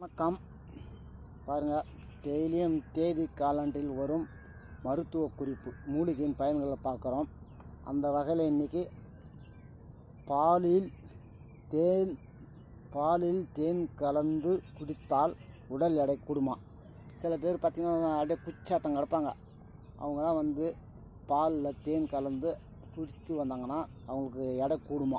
வணக்கம் பாருங்கள் டெய்லியும் தேதி காலண்டில் வரும் மருத்துவ குறிப்பு மூலிகையின் பயன்களை பார்க்குறோம் அந்த வகையில் இன்றைக்கி பாலில் தேன் பாலில் தேன் கலந்து குடித்தால் உடல் எடை கூடுமா சில பேர் பார்த்திங்கன்னா அப்படியே குச்சாட்டம் கிடப்பாங்க அவங்க தான் வந்து பாலில் தேன் கலந்து குடித்து வந்தாங்கன்னா அவங்களுக்கு எடை கூடுமா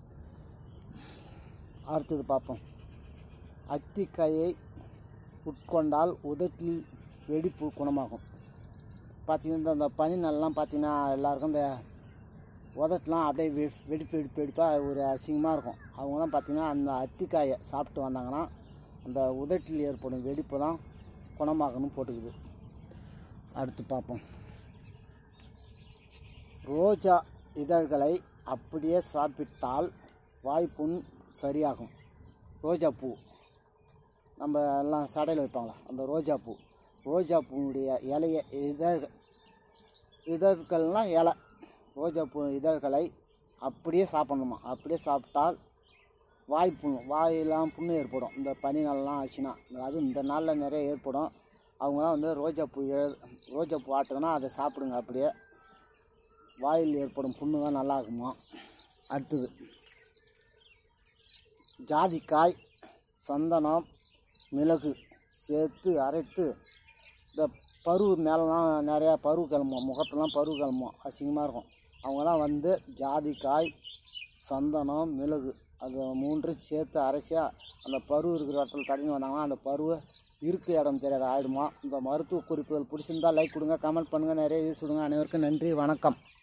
அடுத்தது பார்ப்போம் அத்திக்காயை உட்கொண்டால் உதட்டில் வெடிப்பு குணமாகும் பார்த்தீங்கன்னா இந்த- இந்த பனி நாள்லாம் பார்த்தீங்கன்னா எல்லாருக்கும் இந்த உதட்டெலாம் அப்படியே வெ வெடிப்பு வெடிப்பு வெடிப்பாக ஒரு அசிங்கமாக இருக்கும் அவங்களாம் பார்த்தீங்கன்னா அந்த அத்திக்காயை சாப்பிட்டு வந்தாங்கன்னா அந்த உதட்டில் ஏற்படும் வெடிப்பு தான் குணமாகணும் போட்டுக்குது அடுத்து பார்ப்போம் ரோஜா இதழ்களை அப்படியே சாப்பிட்டால் வாய்ப்புண் சரியாகும் ரோஜா பூ நம்ம எல்லாம் சடையில் வைப்பாங்களா அந்த ரோஜா பூ ரோஜா பூவுடைய இலைய இதழ் இதழ்கள்னால் இலை ரோஜா பூ இதழ்களை அப்படியே சாப்பிடணுமா அப்படியே சாப்பிட்டால் வாய் புண்ணு வாயெல்லாம் புண்ணு ஏற்படும் இந்த பனி நாள்லாம் ஆச்சுன்னா அது இந்த நாளில் நிறைய ஏற்படும் அவங்களாம் வந்து ரோஜா பூ இழ- ரோஜா பூ ஆட்டுதுன்னா அதை சாப்பிடுங்க அப்படியே வாயில் ஏற்படும் புண்ணு தான் நல்லா இருக்குமா அடுத்தது ஜாதிக்காய் சந்தனம் மிளகு சேர்த்து அரைத்து இந்த பருவு மேலெலாம் நிறையா பருவு கிளம்பும் முகத்தெல்லாம் பருவு கிளம்பும் அசிங்கமாக இருக்கும் அவங்கலாம் வந்து ஜாதிக்காய் சந்தனம் மிளகு அது மூன்றும் சேர்த்து அரைச்சா அந்த பருவு இருக்கிற இடத்துல தடவி வந்தாங்கன்னா அந்த பருவு இருக்க இடம் தெரியாத ஆயிடுமா இந்த மருத்துவ குறிப்புகள் பிடிச்சிருந்தா லைக் கொடுங்க கமெண்ட் பண்ணுங்கள் நிறைய யூஸ் கொடுங்க அனைவருக்கும் நன்றி வணக்கம்